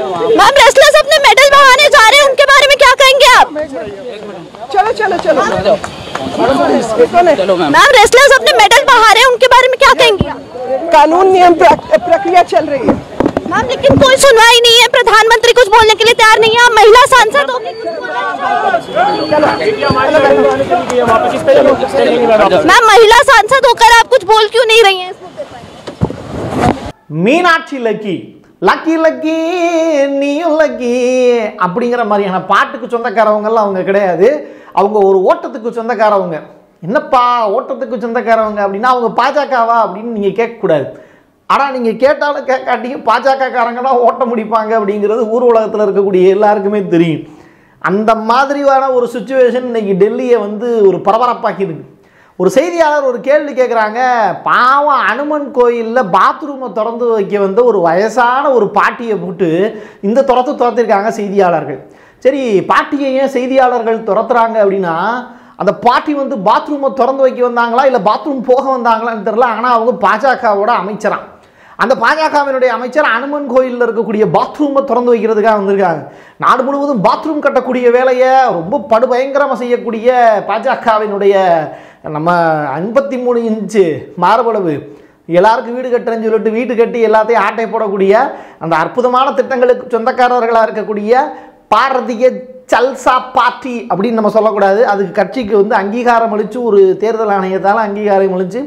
Ma'am wrestlers अपने medal बहाने जा रहे हैं उनके बारे में क्या कहेंगे आप चलो चलो चलो मैम रेसलर्स अपने मेडल बहा रहे हैं उनके बारे में क्या कहेंगे आप? कानून नियम प्रक- प्रक्रिया चल रही है मैम लेकिन कोई सुनवाई नहीं है प्रधानमंत्री कुछ बोलने के लिए तैयार नहीं है आप महिला सांसद होगी कुछ बोलना मैम महिला सांसद होकर आप कुछ बोल क्यों नहीं रही हैं इस मुद्दे पर மீனாட்சி லக்கி லக்கி லக்கி நீயும் லக்கி அப்படிங்கிற மாதிரியான பாட்டுக்கு சொந்தக்காரவங்கெல்லாம் அவங்க கிடையாது அவங்க ஒரு ஓட்டத்துக்கு சொந்தக்காரவங்க என்னப்பா ஓட்டத்துக்கு சொந்தக்காரவங்க அப்படின்னா அவங்க பாஜகவா அப்படின்னு நீங்கள் கேட்கக்கூடாது ஆனால் நீங்கள் கேட்டாலும் கேட்காட்டியும் பாஜக காரங்க தான் ஓட்ட முடிப்பாங்க அப்படிங்கிறது ஊர் உலகத்தில் இருக்கக்கூடிய எல்லாருக்குமே தெரியும் அந்த மாதிரியான ஒரு சுச்சுவேஷன் இன்னைக்கு டெல்லியை வந்து ஒரு பரபரப்பாக்கி இருக்கு ஒரு செய்தியாளர் ஒரு கேள்வி கேட்குறாங்க பாவம் அனுமன் கோயிலில் பாத்ரூமை திறந்து வைக்க வந்த ஒரு வயசான ஒரு பாட்டியை போட்டு இந்த துரத்து துரத்திருக்காங்க செய்தியாளர்கள் சரி பாட்டியை ஏன் செய்தியாளர்கள் துரத்துறாங்க அப்படின்னா அந்த பாட்டி வந்து பாத்ரூமை திறந்து வைக்க வந்தாங்களா இல்லை பாத்ரூம் போக வந்தாங்களான்னு தெரில ஆனால் அவங்க பாஜகவோட அமைச்சரான் அந்த பாஜகவினுடைய அமைச்சர் அனுமன் கோயிலில் இருக்கக்கூடிய பாத்ரூமை திறந்து வைக்கிறதுக்காக வந்திருக்காங்க நாடு முழுவதும் பாத்ரூம் கட்டக்கூடிய வேலையை ரொம்ப படுபயங்கரமாக செய்யக்கூடிய பாஜகவினுடைய நம்ம ஐம்பத்தி மூணு இன்ச்சு மார்பளவு எல்லாருக்கும் வீடு கட்டுறேன்னு சொல்லிட்டு வீடு கட்டி எல்லாத்தையும் ஆட்டை போடக்கூடிய அந்த அற்புதமான திட்டங்களுக்கு சொந்தக்காரர்களாக இருக்கக்கூடிய பாரதிய சல்சா பார்ட்டி அப்படின்னு நம்ம சொல்லக்கூடாது அதுக்கு கட்சிக்கு வந்து அங்கீகாரம் அளித்து ஒரு தேர்தல் ஆணையத்தால் அங்கீகாரம் அளித்து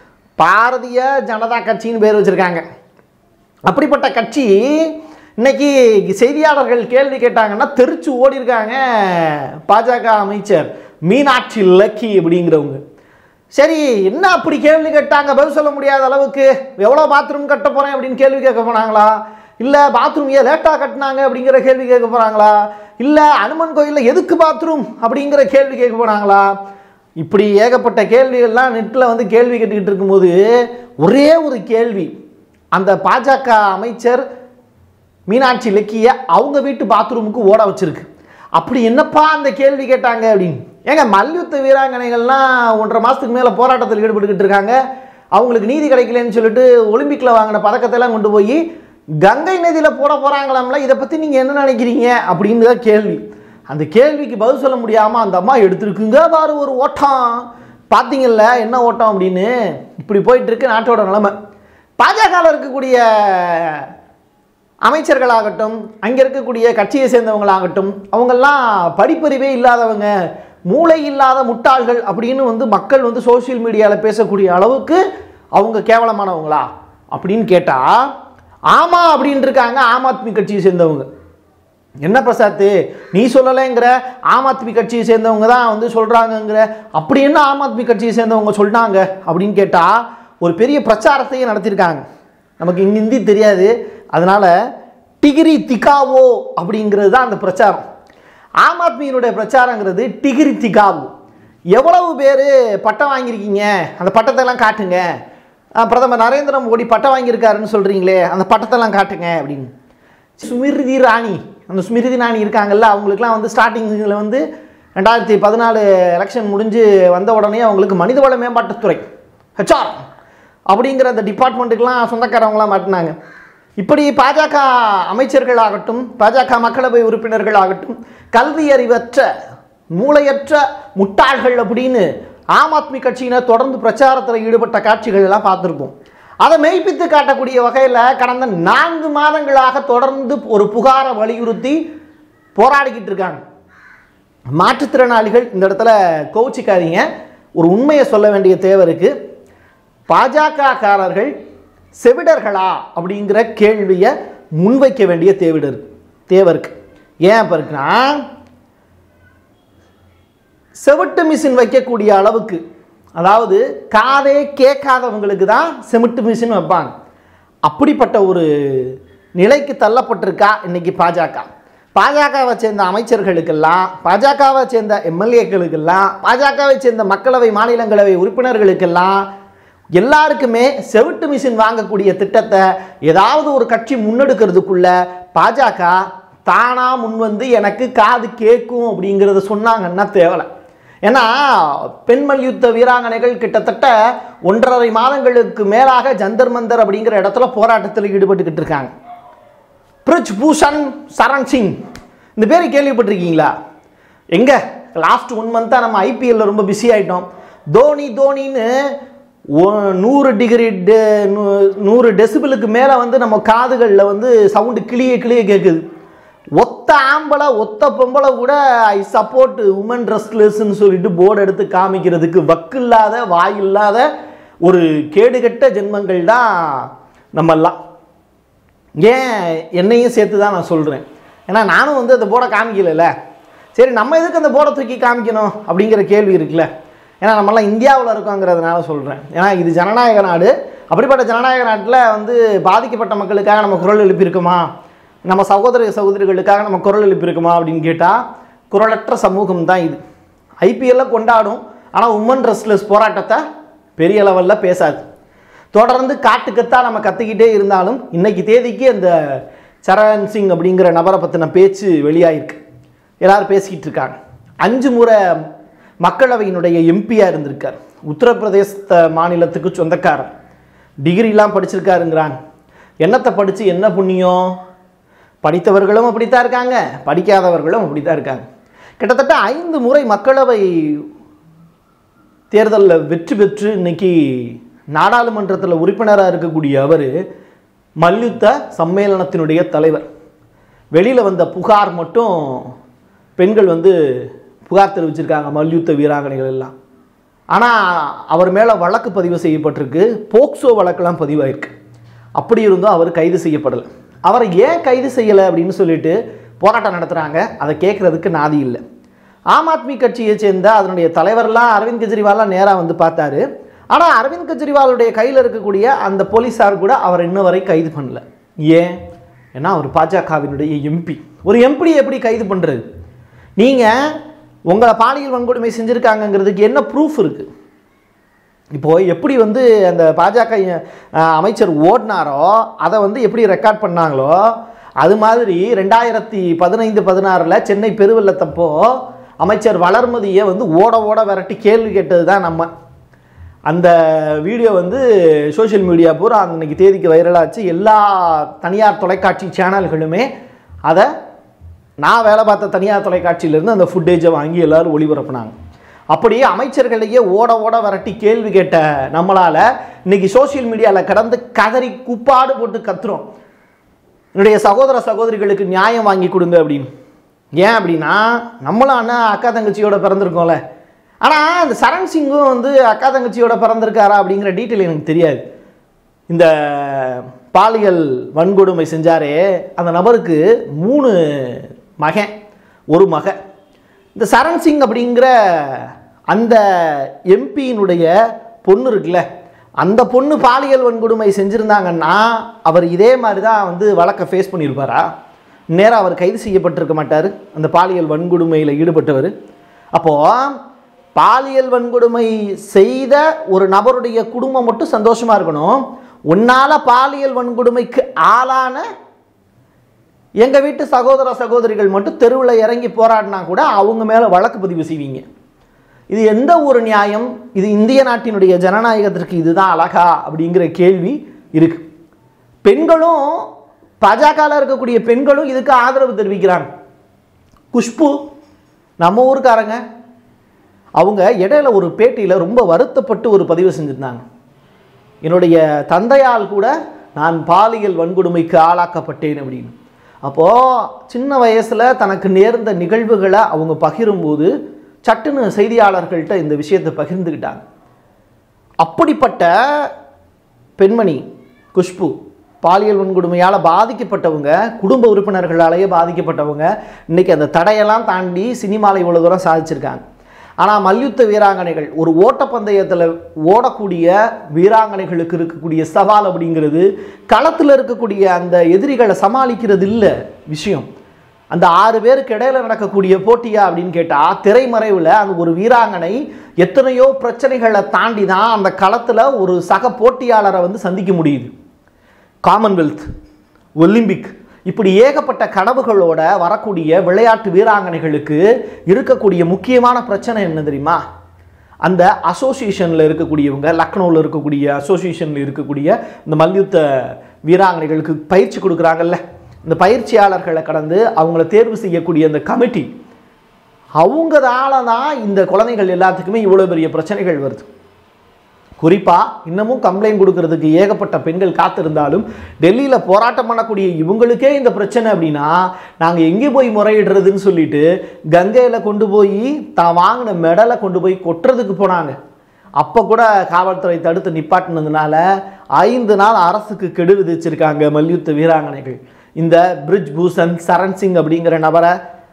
பாரதிய ஜனதா கட்சின்னு பேர் வச்சுருக்காங்க அப்படிப்பட்ட கட்சி இன்னைக்கு செய்தியாளர்கள் கேள்வி கேட்டாங்கன்னா தெரிச்சு ஓடி இருக்காங்க பாஜக அமைச்சர் மீனாட்சி லக்கி அப்படிங்கிறவங்க சரி என்ன அப்படி கேள்வி கேட்டாங்க பதில் சொல்ல முடியாத அளவுக்கு எவ்வளோ பாத்ரூம் கட்ட போகிறேன் அப்படின்னு கேள்வி கேட்க போனாங்களா இல்லை பாத்ரூம் ஏன் லேட்டாக கட்டினாங்க அப்படிங்கிற கேள்வி கேட்க போகிறாங்களா இல்லை அனுமன் கோயிலில் எதுக்கு பாத்ரூம் அப்படிங்கிற கேள்வி கேட்க போனாங்களா இப்படி ஏகப்பட்ட கேள்விகள்லாம் நெட்டில் வந்து கேள்வி கேட்டுக்கிட்டு இருக்கும்போது ஒரே ஒரு கேள்வி அந்த பாஜக அமைச்சர் மீனாட்சி இலக்கிய அவங்க வீட்டு பாத்ரூமுக்கு ஓட வச்சிருக்கு அப்படி என்னப்பா அந்த கேள்வி கேட்டாங்க அப்படின்னு ஏங்க மல்யுத்த வீராங்கனைகள்லாம் ஒன்றரை மாதத்துக்கு மேலே போராட்டத்தில் ஈடுபட்டுக்கிட்டு இருக்காங்க அவங்களுக்கு நீதி கிடைக்கலன்னு சொல்லிட்டு ஒலிம்பிக்கில் வாங்கின பதக்கத்தெல்லாம் கொண்டு போய் கங்கை நதியில் போட போகிறாங்களாம்ல இதை பற்றி நீங்கள் என்ன நினைக்கிறீங்க அப்படின்னு தான் கேள்வி அந்த கேள்விக்கு பதில் சொல்ல முடியாமல் அந்த அம்மா எடுத்துருக்குங்க பாரு ஒரு ஓட்டம் பார்த்தீங்கல்ல என்ன ஓட்டம் அப்படின்னு இப்படி போயிட்டு இருக்கு நாட்டோட நிலைமை பாஜகவில் இருக்கக்கூடிய அமைச்சர்களாகட்டும் அங்கே இருக்கக்கூடிய கட்சியை சேர்ந்தவங்களாகட்டும் அவங்கெல்லாம் படிப்பறிவே இல்லாதவங்க மூளை இல்லாத முட்டாள்கள் அப்படின்னு வந்து மக்கள் வந்து சோஷியல் மீடியாவில் பேசக்கூடிய அளவுக்கு அவங்க கேவலமானவங்களா அப்படின்னு கேட்டால் ஆமாம் அப்படின்னு இருக்காங்க ஆம் ஆத்மி கட்சியை சேர்ந்தவங்க என்ன பிரசாத்து நீ சொல்லலைங்கிற ஆம் ஆத்மி கட்சியை சேர்ந்தவங்க தான் வந்து சொல்கிறாங்கங்கிற அப்படி என்ன ஆம் ஆத்மி கட்சியை சேர்ந்தவங்க சொல்லிட்டாங்க அப்படின்னு கேட்டால் ஒரு பெரிய பிரச்சாரத்தையே நடத்தியிருக்காங்க நமக்கு இங்க ஹிந்தி தெரியாது அதனால் டிகிரி திகாவோ அப்படிங்கிறது தான் அந்த பிரச்சாரம் ஆம் ஆத்மியினுடைய பிரச்சாரங்கிறது டிகிரி திகாவோ எவ்வளவு பேர் பட்டம் வாங்கியிருக்கீங்க அந்த பட்டத்தெல்லாம் காட்டுங்க அஹ் பிரதமர் நரேந்திர மோடி பட்டம் வாங்கியிருக்காருன்னு சொல்கிறீங்களே அந்த பட்டத்தெல்லாம் காட்டுங்க அப்படின்னு ஸ்மிருதி ராணி அந்த ஸ்மிருதி ராணி இருக்காங்கல்ல அவங்களுக்குலாம் வந்து ஸ்டார்டிங்கில் வந்து ரெண்டாயிரத்தி பதினாலு எலெக்ஷன் முடிஞ்சு வந்த உடனே அவங்களுக்கு மனிதவள மேம்பாட்டுத்துறை ஹெச்ஆர் அப்படிங்கிற அந்த டிபார்ட்மெண்ட்டுக்கெலாம் சொந்தக்காரவங்களாம் மாட்டினாங்க இப்படி பாஜக அமைச்சர்களாகட்டும் பாஜக மக்களவை உறுப்பினர்களாகட்டும் கல்வி அறிவற்ற மூளையற்ற முட்டாள்கள் அப்படின்னு ஆம் ஆத்மி கட்சியினர் தொடர்ந்து பிரச்சாரத்தில் ஈடுபட்ட காட்சிகள் எல்லாம் பார்த்துருப்போம் அதை மெய்ப்பித்து காட்டக்கூடிய வகையில் கடந்த நான்கு மாதங்களாக தொடர்ந்து ஒரு புகாரை வலியுறுத்தி போராடிக்கிட்டு இருக்காங்க மாற்றுத்திறனாளிகள் இந்த இடத்துல கோச்சிக்காதீங்க ஒரு உண்மையை சொல்ல வேண்டிய தேவை இருக்குது பாஜக காரர்கள் செவிடர்களா அப்படிங்கிற கேள்வியை முன்வைக்க வேண்டிய தேவிட இருக்கு தேவை இருக்கு ஏன் அப்போ இருக்குன்னா செவிட்டு மிஷின் வைக்கக்கூடிய அளவுக்கு அதாவது காதே கேட்காதவங்களுக்கு தான் செமிட்டு மிஷின் வைப்பாங்க அப்படிப்பட்ட ஒரு நிலைக்கு தள்ளப்பட்டிருக்கா இன்னைக்கு பாஜக பாஜகவை சேர்ந்த அமைச்சர்களுக்கெல்லாம் பாஜகவை சேர்ந்த எம்எல்ஏக்களுக்கெல்லாம் பாஜகவை சேர்ந்த மக்களவை மாநிலங்களவை உறுப்பினர்களுக்கெல்லாம் எல்லாருக்குமே செவிட்டு மிஷின் வாங்கக்கூடிய திட்டத்தை ஏதாவது ஒரு கட்சி முன்னெடுக்கிறதுக்குள்ள பாஜக தானா முன் வந்து எனக்கு காது கேட்கும் அப்படிங்கிறத சொன்னாங்கன்னா தேவலை ஏன்னா பெண் மல்யுத்த வீராங்கனைகள் கிட்டத்தட்ட ஒன்றரை மாதங்களுக்கு மேலாக ஜந்தர் மந்தர் அப்படிங்கிற இடத்துல போராட்டத்தில் ஈடுபட்டுக்கிட்டு இருக்காங்க பிரிஜ் பூஷன் சரண் சிங் இந்த பேரை கேள்விப்பட்டிருக்கீங்களா எங்க லாஸ்ட் ஒன் மந்த்தாக நம்ம ஐபிஎல்ல ரொம்ப பிஸி ஆயிட்டோம் தோனி தோனின்னு ஒ- நூறு டிகிரி டெ- நூ- நூறு டெசிபிளுக்கு மேலே வந்து நம்ம காதுகளில் வந்து சவுண்டு கிளிய கிளிய கேட்குது ஒத்த ஆம்பளை ஒத்த பொம்பளை கூட ஐ சப்போர்ட் உமன் ரெஸ்ட்லர்ஸ்ன்னு சொல்லிட்டு போர்டு எடுத்து காமிக்கிறதுக்கு வக்கு இல்லாத வாய் இல்லாத ஒரு கேடுகெட்ட ஜென்மங்கள் தான் நம்மெல்லாம் ஏன் என்னையும் சேர்த்து தான் நான் சொல்கிறேன் ஏன்னா நானும் வந்து அந்த போர்டை காமிக்கலைல்ல சரி நம்ம எதுக்கு அந்த போர்டை தூக்கி காமிக்கணும் அப்படிங்கிற கேள்வி இருக்குல்ல ஏன்னா நம்மலாம் இந்தியாவில் இருக்கோங்கிறதுனால சொல்கிறேன் ஏன்னா இது ஜனநாயக நாடு அப்படிப்பட்ட ஜனநாயக நாட்டில் வந்து பாதிக்கப்பட்ட மக்களுக்காக நம்ம குரல் எழுப்பியிருக்கோமா நம்ம சகோதர சகோதரிகளுக்காக நம்ம குரல் எழுப்பியிருக்கோமா அப்படின்னு கேட்டால் குரலற்ற சமூகம் தான் இது ஐபிஎல்ல கொண்டாடும் ஆனால் உமன் ரெஸ்ட்லெஸ் போராட்டத்தை பெரிய லெவலில் பேசாது தொடர்ந்து காட்டுக்கத்தா நம்ம கத்திக்கிட்டே இருந்தாலும் இன்னைக்கு தேதிக்கு அந்த சரண் சிங் அப்படிங்கிற நபரை பற்றின பேச்சு வெளியாயிருக்கு எல்லாரும் பேசிக்கிட்டு இருக்காங்க அஞ்சு முறை மக்களவையினுடைய எம்பியாக இருந்திருக்கார் உத்தரப்பிரதேச மாநிலத்துக்கு சொந்தக்காரர் டிகிரிலாம் படிச்சிருக்காருங்கிறாங்க என்னத்தை படித்து என்ன புண்ணியம் படித்தவர்களும் அப்படித்தான் இருக்காங்க படிக்காதவர்களும் அப்படித்தான் இருக்காங்க கிட்டத்தட்ட ஐந்து முறை மக்களவை தேர்தலில் வெற்றி பெற்று இன்னைக்கு நாடாளுமன்றத்தில் உறுப்பினராக இருக்கக்கூடிய அவர் மல்யுத்த சம்மேளனத்தினுடைய தலைவர் வெளியில் வந்த புகார் மட்டும் பெண்கள் வந்து புகார் தெரிவிச்சிருக்காங்க மல்யுத்த வீராங்கனைகள் எல்லாம் ஆனால் அவர் மேலே வழக்கு பதிவு செய்யப்பட்டிருக்கு போக்சோ வழக்கெல்லாம் பதிவாயிருக்கு அப்படி இருந்தும் அவர் கைது செய்யப்படலை அவரை ஏன் கைது செய்யலை அப்படின்னு சொல்லிட்டு போராட்டம் நடத்துகிறாங்க அதை கேட்குறதுக்கு நாதி இல்லை ஆம் ஆத்மி கட்சியை சேர்ந்த அதனுடைய தலைவர்லாம் அரவிந்த் கெஜ்ரிவால்லாம் நேராக வந்து பார்த்தாரு ஆனால் அரவிந்த் கெஜ்ரிவாலுடைய கையில் இருக்கக்கூடிய அந்த போலீஸார் கூட அவர் இன்ன வரை கைது பண்ணல ஏன் ஏன்னா அவர் பாஜகவினுடைய எம்பி ஒரு எம்பி எப்படி கைது பண்ணுறது நீங்கள் உங்களை பாலியல் வன்கொடுமை செஞ்சுருக்காங்கங்கிறதுக்கு என்ன ப்ரூஃப் இருக்குது இப்போ எப்படி வந்து அந்த பாஜக அஹ், அமைச்சர் ஓடினாரோ அதை வந்து எப்படி ரெக்கார்ட் பண்ணாங்களோ அது மாதிரி ரெண்டாயிரத்தி பதினைந்து பதினாறில் சென்னை பெருவெள்ளத்தப்போ அமைச்சர் வளர்மதியை வந்து ஓட ஓட விரட்டி கேள்வி கேட்டது தான் நம்ம அந்த வீடியோ வந்து சோஷியல் மீடியா பூரா அன்னைக்கு தேதிக்கு வைரலாச்சு எல்லா தனியார் தொலைக்காட்சி சேனல்களுமே அதை நான் வேலை பார்த்த தனியார் தொலைக்காட்சியிலேருந்து அந்த ஃபுட்டேஜை வாங்கி எல்லாரும் ஒளிபரப்புனாங்க அப்படியே அமைச்சர்களையே ஓட ஓட விரட்டி கேள்வி கேட்ட நம்மளால் இன்னைக்கு சோஷியல் மீடியாவில் கடந்து கதறி குப்பாடு போட்டு கத்துறோம் என்னுடைய சகோதர சகோதரிகளுக்கு நியாயம் வாங்கி கொடுங்க அப்படின்னு ஏன் அப்படின்னா நம்மளும் அண்ணா அக்கா தங்கச்சியோட பிறந்திருக்கோம்ல ஆனால் இந்த சரண் சிங்கும் வந்து அக்கா தங்கச்சியோட பிறந்திருக்காரா அப்படிங்கிற டீட்டெயில் எனக்கு தெரியாது இந்த பாலியல் வன்கொடுமை செஞ்சாரே அந்த நபருக்கு மூணு மகன் ஒரு மக இந்த சரண் சிங் அப்படிங்கிற அந்த எம்பியினுடைய பொண்ணு இருக்குல்ல அந்த பொண்ணு பாலியல் வன்கொடுமை செஞ்சுருந்தாங்கன்னா அவர் இதே மாதிரி தான் வந்து வழக்கை ஃபேஸ் பண்ணியிருப்பாரா நேராக அவர் கைது செய்யப்பட்டிருக்க மாட்டார் அந்த பாலியல் வன்கொடுமையில் ஈடுபட்டவர் அப்போது பாலியல் வன்கொடுமை செய்த ஒரு நபருடைய குடும்பம் மட்டும் சந்தோஷமாக இருக்கணும் உன்னால் பாலியல் வன்கொடுமைக்கு ஆளான எங்கள் வீட்டு சகோதர சகோதரிகள் மட்டும் தெருவில் இறங்கி போராடினா கூட அவங்க மேலே வழக்கு பதிவு செய்வீங்க இது எந்த ஒரு நியாயம் இது இந்திய நாட்டினுடைய ஜனநாயகத்திற்கு இதுதான் அழகா அப்படிங்கிற கேள்வி இருக்கு பெண்களும் பாஜகவில் இருக்கக்கூடிய பெண்களும் இதுக்கு ஆதரவு தெரிவிக்கிறாங்க குஷ்பு நம்ம ஊருக்காரங்க அவங்க இடையில ஒரு பேட்டியில் ரொம்ப வருத்தப்பட்டு ஒரு பதிவு செஞ்சுருந்தாங்க என்னுடைய தந்தையால் கூட நான் பாலியல் வன்கொடுமைக்கு ஆளாக்கப்பட்டேன் அப்படின்னு அப்போது சின்ன வயசில் தனக்கு நேர்ந்த நிகழ்வுகளை அவங்க பகிரும்போது சட்டுன்னு செய்தியாளர்கள்ட்ட இந்த விஷயத்தை பகிர்ந்துக்கிட்டாங்க அப்படிப்பட்ட பெண்மணி குஷ்பு பாலியல் வன்கொடுமையால் பாதிக்கப்பட்டவங்க குடும்ப உறுப்பினர்களாலேயே பாதிக்கப்பட்டவங்க இன்னைக்கு அந்த தடையெல்லாம் தாண்டி சினிமாவில் இவ்வளோ தூரம் சாதிச்சிருக்காங்க ஆனால் மல்யுத்த வீராங்கனைகள் ஒரு ஓட்டப்பந்தயத்தில் ஓடக்கூடிய வீராங்கனைகளுக்கு இருக்கக்கூடிய சவால் அப்படிங்கிறது களத்தில் இருக்கக்கூடிய அந்த எதிரிகளை சமாளிக்கிறது இல்லை விஷயம் அந்த ஆறு பேருக்கு இடையில நடக்கக்கூடிய போட்டியா அப்படின்னு கேட்டால் திரைமறைவில் அந்த ஒரு வீராங்கனை எத்தனையோ பிரச்சனைகளை தாண்டி தான் அந்த களத்தில் ஒரு சக போட்டியாளரை வந்து சந்திக்க முடியுது காமன்வெல்த் ஒலிம்பிக் இப்படி ஏகப்பட்ட கனவுகளோட வரக்கூடிய விளையாட்டு வீராங்கனைகளுக்கு இருக்கக்கூடிய முக்கியமான பிரச்சனை என்ன தெரியுமா அந்த அசோசியேஷனில் இருக்கக்கூடியவங்க லக்னோவில் இருக்கக்கூடிய அசோசியேஷனில் இருக்கக்கூடிய இந்த மல்யுத்த வீராங்கனைகளுக்கு பயிற்சி கொடுக்குறாங்கல்ல இந்த பயிற்சியாளர்களை கடந்து அவங்கள தேர்வு செய்யக்கூடிய அந்த கமிட்டி அவங்களால தான் இந்த குழந்தைகள் எல்லாத்துக்குமே இவ்வளோ பெரிய பிரச்சனைகள் வருது குறிப்பாக இன்னமும் கம்ப்ளைண்ட் கொடுக்கறதுக்கு ஏகப்பட்ட பெண்கள் காத்திருந்தாலும் டெல்லியில் போராட்டம் பண்ணக்கூடிய இவங்களுக்கே இந்த பிரச்சனை அப்படின்னா நாங்கள் எங்கே போய் முறையிடுறதுன்னு சொல்லிட்டு கங்கையில் கொண்டு போய் தான் வாங்கின மெடலை கொண்டு போய் கொட்டுறதுக்கு போனாங்க அப்போ கூட காவல்துறை தடுத்து நிப்பாட்டினதுனால ஐந்து நாள் அரசுக்கு கெடு விதிச்சிருக்காங்க மல்யுத்த வீராங்கனைகள் இந்த பிரிட்ஜ் பூஷன் சரண் சிங் அப்படிங்கிற நபரை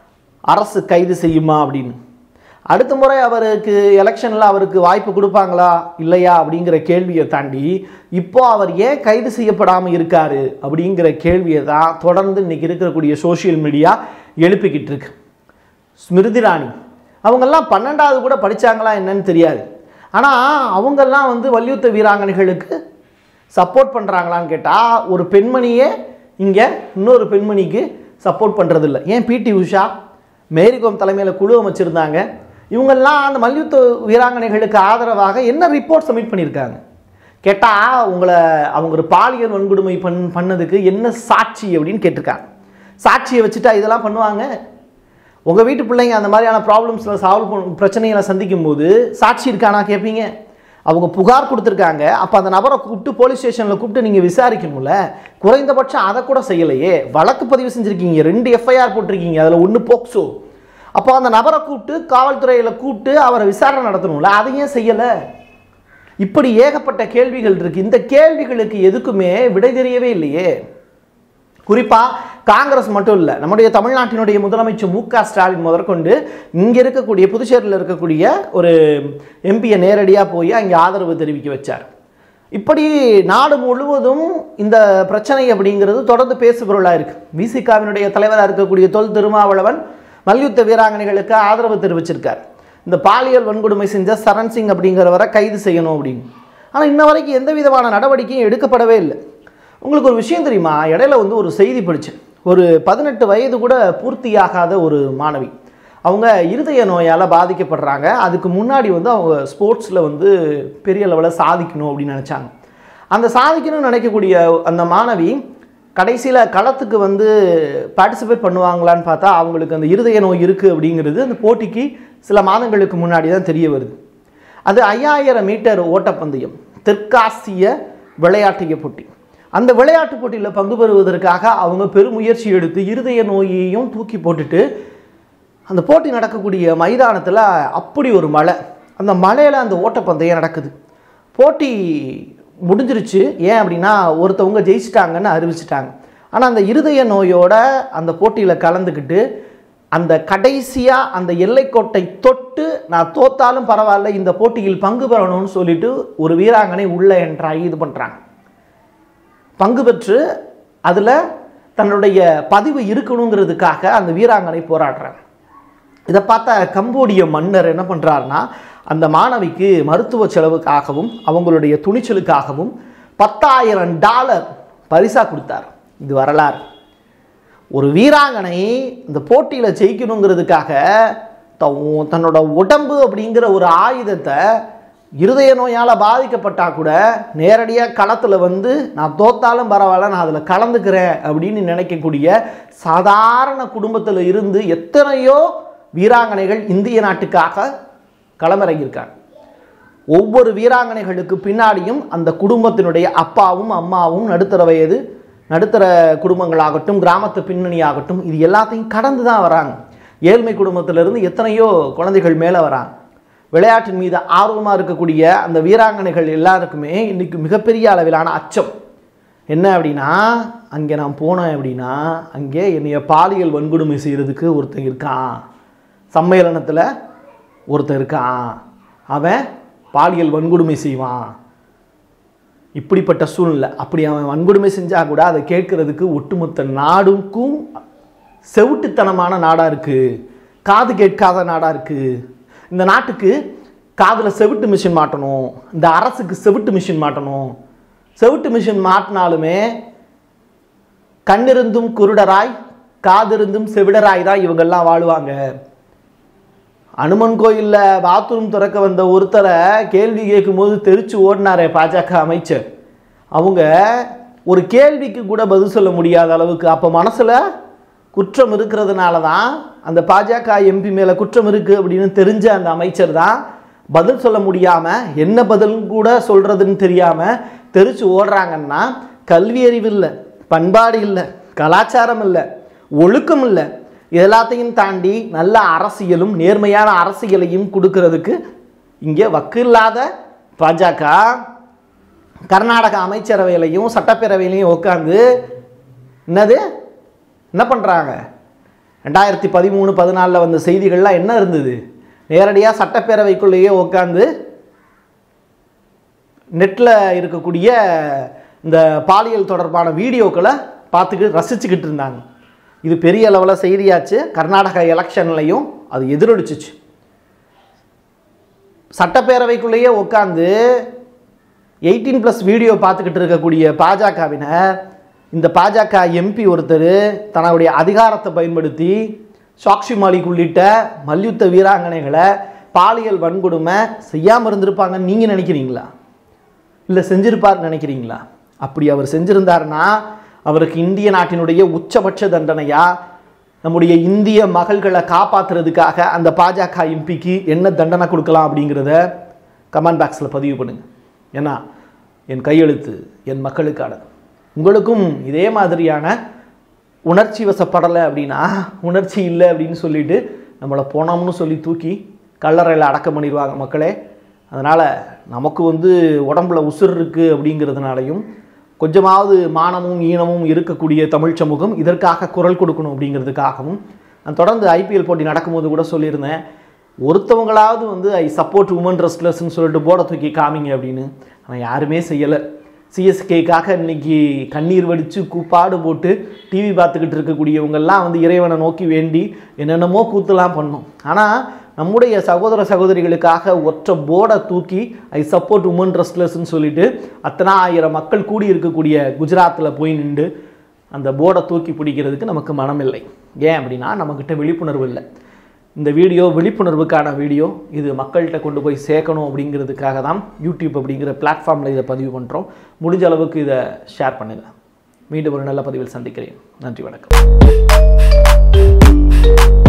அரசு கைது செய்யுமா அப்படின்னு அடுத்த முறை அவருக்கு எலெக்ஷனில் அவருக்கு வாய்ப்பு கொடுப்பாங்களா இல்லையா அப்படிங்கிற கேள்வியை தாண்டி இப்போ அவர் ஏன் கைது செய்யப்படாமல் இருக்காரு அப்படிங்கிற கேள்வியை தான் தொடர்ந்து இன்னைக்கு இருக்கக்கூடிய சோஷியல் மீடியா எழுப்பிக்கிட்டு இருக்கு ஸ்மிருதி இராணி அவங்கெல்லாம் பன்னெண்டாவது கூட படிச்சாங்களா என்னன்னு தெரியாது ஆனால் அவங்கெல்லாம் வந்து வல்யுத்த வீராங்கனைகளுக்கு சப்போர்ட் பண்ணுறாங்களான்னு கேட்டால் ஒரு பெண்மணியே இங்கே இன்னொரு பெண்மணிக்கு சப்போர்ட் பண்ணுறதில்ல ஏன் பிடி உஷா மேரிகோம் தலைமையில் குழு அமைச்சிருந்தாங்க இவங்கெல்லாம் அந்த மல்யுத்த வீராங்கனைகளுக்கு ஆதரவாக என்ன ரிப்போர்ட் சப்மிட் பண்ணியிருக்காங்க கேட்டால் உங்களை அவங்க ஒரு பாலியல் வன்கொடுமை பண் பண்ணதுக்கு என்ன சாட்சி அப்படின்னு கேட்டிருக்காங்க சாட்சியை வச்சுட்டா இதெல்லாம் பண்ணுவாங்க உங்கள் வீட்டு பிள்ளைங்க அந்த மாதிரியான ப்ராப்ளம்ஸில் சால்வ் பண்ண பிரச்சனைகளை சந்திக்கும் போது சாட்சி இருக்கானா கேட்பீங்க அவங்க புகார் கொடுத்துருக்காங்க அப்போ அந்த நபரை கூப்பிட்டு போலீஸ் ஸ்டேஷனில் கூப்பிட்டு நீங்கள் விசாரிக்கணும்ல குறைந்தபட்சம் அதை கூட செய்யலையே வழக்கு பதிவு செஞ்சுருக்கீங்க ரெண்டு எஃப்ஐஆர் போட்டிருக்கீங்க அதில் ஒன்று போக்சோ அப்போ அந்த நபரை கூப்பிட்டு காவல்துறையில் கூப்பிட்டு அவரை விசாரணை நடத்தணும்ல அதை ஏன் செய்யலை இப்படி ஏகப்பட்ட கேள்விகள் இருக்கு இந்த கேள்விகளுக்கு எதுக்குமே விடை தெரியவே இல்லையே குறிப்பாக காங்கிரஸ் மட்டும் இல்லை நம்முடைய தமிழ்நாட்டினுடைய முதலமைச்சர் மு க ஸ்டாலின் முதற்கொண்டு இங்கே இருக்கக்கூடிய புதுச்சேரியில் இருக்கக்கூடிய ஒரு எம்பியை நேரடியாக போய் அங்கே ஆதரவு தெரிவிக்க வச்சார் இப்படி நாடு முழுவதும் இந்த பிரச்சனை அப்படிங்கிறது தொடர்ந்து பேசுபொருளாக இருக்கு விசிகாவினுடைய தலைவராக இருக்கக்கூடிய தொல் திருமாவளவன் மல்யுத்த வீராங்கனைகளுக்கு ஆதரவு தெரிவிச்சிருக்கார் இந்த பாலியல் வன்கொடுமை செஞ்ச சரண் சிங் அப்படிங்கிறவரை கைது செய்யணும் அப்படின்னு ஆனால் இன்ன வரைக்கும் எந்த விதமான நடவடிக்கையும் எடுக்கப்படவே இல்லை உங்களுக்கு ஒரு விஷயம் தெரியுமா இடையில வந்து ஒரு செய்தி படித்தேன் ஒரு பதினெட்டு வயது கூட பூர்த்தியாகாத ஒரு மாணவி அவங்க இருதய நோயால் பாதிக்கப்படுறாங்க அதுக்கு முன்னாடி வந்து அவங்க ஸ்போர்ட்ஸில் வந்து பெரிய லெவலில் சாதிக்கணும் அப்படின்னு நினச்சாங்க அந்த சாதிக்கணும்னு நினைக்கக்கூடிய அந்த மாணவி கடைசியில் களத்துக்கு வந்து பார்ட்டிசிபேட் பண்ணுவாங்களான்னு பார்த்தா அவங்களுக்கு அந்த இருதய நோய் இருக்குது அப்படிங்கிறது அந்த போட்டிக்கு சில மாதங்களுக்கு முன்னாடி தான் தெரிய வருது அது ஐயாயிரம் மீட்டர் ஓட்டப்பந்தயம் தெற்காசிய விளையாட்டிய போட்டி அந்த விளையாட்டு போட்டியில் பங்கு பெறுவதற்காக அவங்க பெருமுயற்சி எடுத்து இருதய நோயையும் தூக்கி போட்டுட்டு அந்த போட்டி நடக்கக்கூடிய மைதானத்தில் அப்படி ஒரு மலை அந்த மலையில் அந்த ஓட்டப்பந்தயம் நடக்குது போட்டி முடிஞ்சிருச்சு ஏன் அப்படின்னா ஒருத்தவங்க ஜெயிச்சிட்டாங்கன்னு அறிவிச்சிட்டாங்க ஆனால் அந்த இருதய நோயோட அந்த போட்டியில் கலந்துக்கிட்டு அந்த கடைசியாக அந்த எல்லைக்கோட்டை தொட்டு நான் தோத்தாலும் பரவாயில்ல இந்த போட்டியில் பங்கு பெறணும்னு சொல்லிட்டு ஒரு வீராங்கனை உள்ள என்றாகி இது பண்ணுறாங்க பங்கு பெற்று அதில் தன்னுடைய பதிவு இருக்கணுங்கிறதுக்காக அந்த வீராங்கனை போராடுறாங்க இதை பார்த்த கம்போடிய மன்னர் என்ன பண்ணுறாருன்னா அந்த மாணவிக்கு மருத்துவ செலவுக்காகவும் அவங்களுடைய துணிச்சலுக்காகவும் பத்தாயிரம் டாலர் பரிசாக கொடுத்தார் இது வரலாறு ஒரு வீராங்கனை இந்த போட்டியில் ஜெயிக்கணுங்கிறதுக்காக தன் தன்னோட உடம்பு அப்படிங்கிற ஒரு ஆயுதத்தை இருதய நோயால் பாதிக்கப்பட்டா கூட நேரடியாக களத்தில் வந்து நான் தோத்தாலும் பரவாயில்ல நான் அதில் கலந்துக்கிறேன் அப்படின்னு நினைக்கக்கூடிய சாதாரண குடும்பத்தில் இருந்து எத்தனையோ வீராங்கனைகள் இந்திய நாட்டுக்காக களமிறங்கியிருக்காங்க ஒவ்வொரு வீராங்கனைகளுக்கு பின்னாடியும் அந்த குடும்பத்தினுடைய அப்பாவும் அம்மாவும் நடுத்தர வயது நடுத்தர குடும்பங்களாகட்டும் கிராமத்து பின்னணியாகட்டும் இது எல்லாத்தையும் கடந்து தான் வராங்க ஏழ்மை குடும்பத்திலிருந்து எத்தனையோ குழந்தைகள் மேலே வராங்க விளையாட்டின் மீது ஆர்வமாக இருக்கக்கூடிய அந்த வீராங்கனைகள் எல்லாருக்குமே இன்னைக்கு மிகப்பெரிய அளவிலான அச்சம் என்ன அப்படின்னா அங்கே நான் போனேன் அப்படின்னா அங்கே என்னைய பாலியல் வன்கொடுமை செய்கிறதுக்கு ஒருத்தன் இருக்கான் சம்மேளனத்தில் ஒருத்தன் இருக்கான் அவன் பாலியல் வன்கொடுமை செய்வான் இப்படிப்பட்ட சூழ்நிலை அப்படி அவன் வன்கொடுமை செஞ்சால் கூட அதை கேட்கறதுக்கு ஒட்டுமொத்த நாடுக்கும் செவுட்டுத்தனமான நாடாக இருக்குது காது கேட்காத நாடாக இருக்குது இந்த நாட்டுக்கு காதில் செவிட்டு மிஷின் மாட்டணும் இந்த அரசுக்கு செவிட்டு மிஷின் மாட்டணும் செவிட்டு மிஷின் மாட்டினாலுமே கண்ணிருந்தும் குருடராய் காதிருந்தும் செவிடராய் தான் இவங்கெல்லாம் வாழுவாங்க அனுமன் கோயிலில் பாத்ரூம் திறக்க வந்த ஒருத்தரை கேள்வி கேட்கும்போது தெரிச்சு ஓடினாரே பாஜக அமைச்சர் அவங்க ஒரு கேள்விக்கு கூட பதில் சொல்ல முடியாத அளவுக்கு அப்போ மனசில் குற்றம் இருக்கிறதுனால தான் அந்த பாஜக எம்பி மேலே குற்றம் இருக்குது அப்படின்னு தெரிஞ்ச அந்த அமைச்சர் தான் பதில் சொல்ல முடியாமல் என்ன பதில் கூட சொல்கிறதுன்னு தெரியாமல் தெரிச்சு ஓடுறாங்கன்னா கல்வி அறிவு இல்லை பண்பாடு இல்லை கலாச்சாரம் இல்லை ஒழுக்கம் இல்லை எல்லாத்தையும் தாண்டி நல்ல அரசியலும் நேர்மையான அரசியலையும் கொடுக்கறதுக்கு இங்கே வக்கு இல்லாத பாஜக கர்நாடக அமைச்சரவையிலையும் சட்டப்பேரவையிலையும் உட்காந்து என்னது என்ன பண்ணுறாங்க ரெண்டாயிரத்தி பதிமூணு பதினாலில் வந்த செய்திகள்லாம் என்ன இருந்தது நேரடியாக சட்டப்பேரவைக்குள்ளேயே உட்காந்து நெட்டில் இருக்கக்கூடிய இந்த பாலியல் தொடர்பான வீடியோக்களை பார்த்துக்கிட்டு ரசிச்சுக்கிட்டு இருந்தாங்க இது பெரிய அளவில் செய்தியாச்சு கர்நாடக எலெக்ஷன்லையும் அது எதிரொலிச்சிச்சு சட்டப்பேரவைக்குள்ளேயே உட்காந்து எயிட்டீன் ப்ளஸ் வீடியோ பார்த்துக்கிட்டு இருக்கக்கூடிய பாஜகவினர் இந்த பாஜக எம்பி ஒருத்தர் தன்னுடைய அதிகாரத்தை பயன்படுத்தி சாக்ஷி மாலிக் உள்ளிட்ட மல்யுத்த வீராங்கனைகளை பாலியல் வன்கொடுமை செய்யாமல் இருந்திருப்பாங்கன்னு நீங்கள் நினைக்கிறீங்களா இல்லை செஞ்சிருப்பார் நினைக்கிறீங்களா அப்படி அவர் செஞ்சிருந்தாருன்னா அவருக்கு இந்திய நாட்டினுடைய உச்சபட்ச தண்டனையா நம்முடைய இந்திய மகள்களை காப்பாற்றுறதுக்காக அந்த பாஜக எம்பிக்கு என்ன தண்டனை கொடுக்கலாம் அப்படிங்கிறத கமெண்ட் பாக்ஸில் பதிவு பண்ணுங்க ஏன்னா என் கையெழுத்து என் மக்களுக்கானது உங்களுக்கும் இதே மாதிரியான உணர்ச்சி வசப்படலை அப்படின்னா உணர்ச்சி இல்லை அப்படின்னு சொல்லிட்டு நம்மளை போனோம்னு சொல்லி தூக்கி கல்லறையில் அடக்கம் பண்ணிடுவாங்க மக்களே அதனால் நமக்கு வந்து உடம்புல உசுர் இருக்குது அப்படிங்கிறதுனாலையும் கொஞ்சமாவது மானமும் ஈனமும் இருக்கக்கூடிய தமிழ் சமூகம் இதற்காக குரல் கொடுக்கணும் அப்படிங்கிறதுக்காகவும் நான் தொடர்ந்து ஐபிஎல் போட்டி நடக்கும்போது கூட சொல்லியிருந்தேன் ஒருத்தவங்களாவது வந்து ஐ சப்போர்ட் உமன் ரெஸ்லர்ஸ்னு சொல்லிட்டு போட தூக்கி காமிங்க அப்படின்னு ஆனால் யாருமே செய்யலை சிஎஸ்கேக்காக இன்னைக்கு கண்ணீர் வடித்து கூப்பாடு போட்டு டிவி பார்த்துக்கிட்டு இருக்கக்கூடியவங்கெல்லாம் வந்து இறைவனை நோக்கி வேண்டி என்னென்னமோ கூத்துலாம் பண்ணோம் ஆனால் நம்முடைய சகோதர சகோதரிகளுக்காக ஒற்ற போர்டை தூக்கி ஐ சப்போர்ட் உமன் ரெஸ்லர்ஸ்னு சொல்லிட்டு அத்தனை ஆயிரம் மக்கள் கூடி இருக்கக்கூடிய குஜராத்தில் போய் நின்று அந்த போர்டை தூக்கி பிடிக்கிறதுக்கு நமக்கு மனமில்லை ஏன் அப்படின்னா நம்மக்கிட்ட விழிப்புணர்வு இல்லை இந்த வீடியோ விழிப்புணர்வுக்கான வீடியோ இது மக்கள்கிட்ட கொண்டு போய் சேர்க்கணும் அப்படிங்கிறதுக்காக தான் யூடியூப் அப்படிங்கிற பிளாட்ஃபார்மில் இதை பதிவு பண்ணுறோம் முடிஞ்ச அளவுக்கு இதை ஷேர் பண்ணுங்கள் மீண்டும் ஒரு நல்ல பதிவில் சந்திக்கிறேன் நன்றி வணக்கம்